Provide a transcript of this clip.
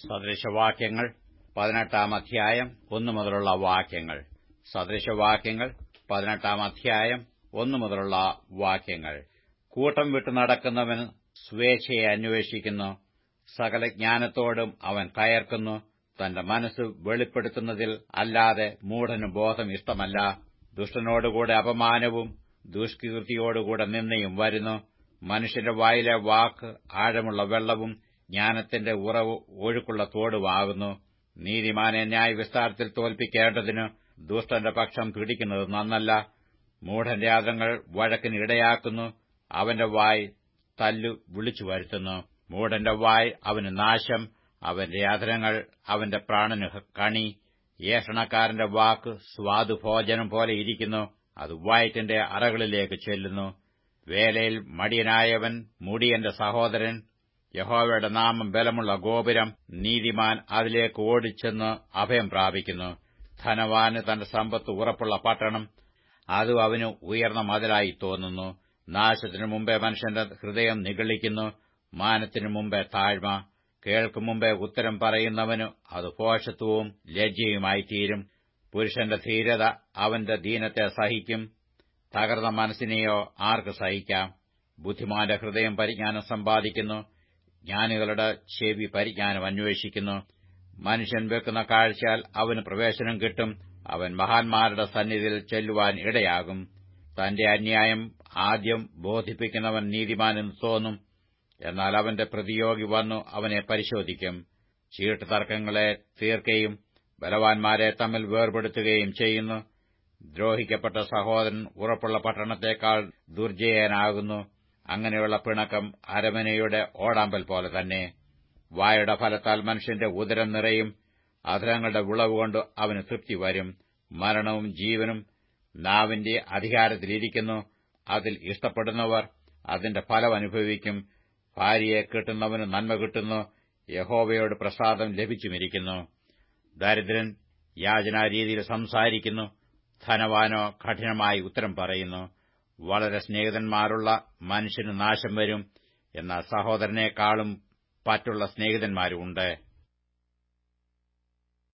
സദൃശവാക്യങ്ങൾ പതിനെട്ടാം അധ്യായം ഒന്നു മുതലുള്ള വാക്യങ്ങൾ സദൃശവാക്യങ്ങൾ പതിനെട്ടാം അധ്യായം ഒന്നു മുതലുള്ള വാക്യങ്ങൾ കൂട്ടം വിട്ടു നടക്കുന്നവൻ സ്വേച്ഛയെ അന്വേഷിക്കുന്നു സകല ജ്ഞാനത്തോടും അവൻ കയർക്കുന്നു തന്റെ മനസ്സ് വെളിപ്പെടുത്തുന്നതിൽ അല്ലാതെ മൂഢന് ബോധം ഇഷ്ടമല്ല ദുഷ്ടനോടുകൂടെ അപമാനവും ദുഷ്കീർത്തിയോടുകൂടെ നിന്നയും വരുന്നു മനുഷ്യന്റെ വായിലെ വാക്ക് ആഴമുള്ള വെള്ളവും ജ്ഞാനത്തിന്റെ ഉറവ് ഒഴുക്കുള്ള തോടുമാകുന്നു നീതിമാനെ ന്യായവിസ്താരത്തിൽ തോൽപ്പിക്കേണ്ടതിന് ദുഷ്ടന്റെ പക്ഷം പിടിക്കുന്നത് നന്നല്ല മൂഢന്റെ ആദങ്ങൾ വഴക്കിന് ഇടയാക്കുന്നു അവന്റെ വായ് തല്ലു വിളിച്ചു വരുത്തുന്നു മൂഢന്റെ വായ് അവന് നാശം അവന്റെ അധരങ്ങൾ അവന്റെ പ്രാണന് കണി ഏഷണക്കാരന്റെ വാക്ക് സ്വാദുഭോജനം പോലെ ഇരിക്കുന്നു അത് വയറ്റിന്റെ അറകളിലേക്ക് ചെല്ലുന്നു വേലയിൽ മടിയനായവൻ മുടിയന്റെ സഹോദരൻ യഹോവയുടെ നാമം ബലമുള്ള ഗോപുരം നീതിമാൻ അതിലേക്ക് ഓടിച്ചെന്ന് അഭയം പ്രാപിക്കുന്നു ധനവാന് തന്റെ സമ്പത്ത് ഉറപ്പുള്ള പട്ടണം അതും അവന് ഉയർന്ന മതിലായി തോന്നുന്നു നാശത്തിനു മുമ്പേ മനുഷ്യന്റെ ഹൃദയം നിഗളിക്കുന്നു മാനത്തിനു മുമ്പേ താഴ്മ കേൾക്കും മുമ്പേ ഉത്തരം പറയുന്നവന് അത് പോഷത്വവും ലജ്ജയുമായിത്തീരും പുരുഷന്റെ ധീരത അവന്റെ ദീനത്തെ സഹിക്കും തകർന്ന മനസ്സിനെയോ ആർക്ക് സഹിക്കാം ബുദ്ധിമാന്റെ ഹൃദയം പരിജ്ഞാനം സമ്പാദിക്കുന്നു ജ്ഞാനികളുടെ ചെവി പരിജ്ഞാനം അന്വേഷിക്കുന്നു മനുഷ്യൻ വെക്കുന്ന കാഴ്ചയാൽ അവന് പ്രവേശനം കിട്ടും അവൻ മഹാന്മാരുടെ സന്നിധിയിൽ ചെല്ലുവാൻ ഇടയാകും തന്റെ അന്യായം ആദ്യം ബോധിപ്പിക്കുന്നവൻ നീതിമാനെന്ന് തോന്നും എന്നാൽ അവന്റെ പ്രതിയോഗി വന്നു അവനെ പരിശോധിക്കും ചീട്ട് തർക്കങ്ങളെ തീർക്കുകയും ബലവാന്മാരെ തമ്മിൽ വേർപെടുത്തുകയും ചെയ്യുന്നു ദ്രോഹിക്കപ്പെട്ട സഹോദരൻ ഉറപ്പുള്ള പട്ടണത്തേക്കാൾ ദുർജയനാകുന്നു അങ്ങനെയുള്ള പിണക്കം അരമനയുടെ ഓടാമ്പൽ പോലെ തന്നെ വായുടെ ഫലത്താൽ മനുഷ്യന്റെ ഉദരം നിറയും അധരങ്ങളുടെ വിളവുകൊണ്ട് അവന് തൃപ്തി വരും മരണവും ജീവനും നാവിന്റെ അധികാരത്തിലിരിക്കുന്നു അതിൽ ഇഷ്ടപ്പെടുന്നവർ അതിന്റെ ഫലം അനുഭവിക്കും ഭാര്യയെ കിട്ടുന്നവന് നന്മ കിട്ടുന്നു യഹോവയോട് പ്രസാദം ലഭിച്ചുമിരിക്കുന്നു ദരിദ്രൻ യാചനാരീതിയിൽ സംസാരിക്കുന്നു ധനവാനോ കഠിനമായി ഉത്തരം പറയുന്നു വളരെ സ്നേഹിതന്മാരുള്ള മനുഷ്യന് നാശം വരും എന്നാൽ സഹോദരനേക്കാളും പറ്റുള്ള സ്നേഹിതന്മാരുമുണ്ട്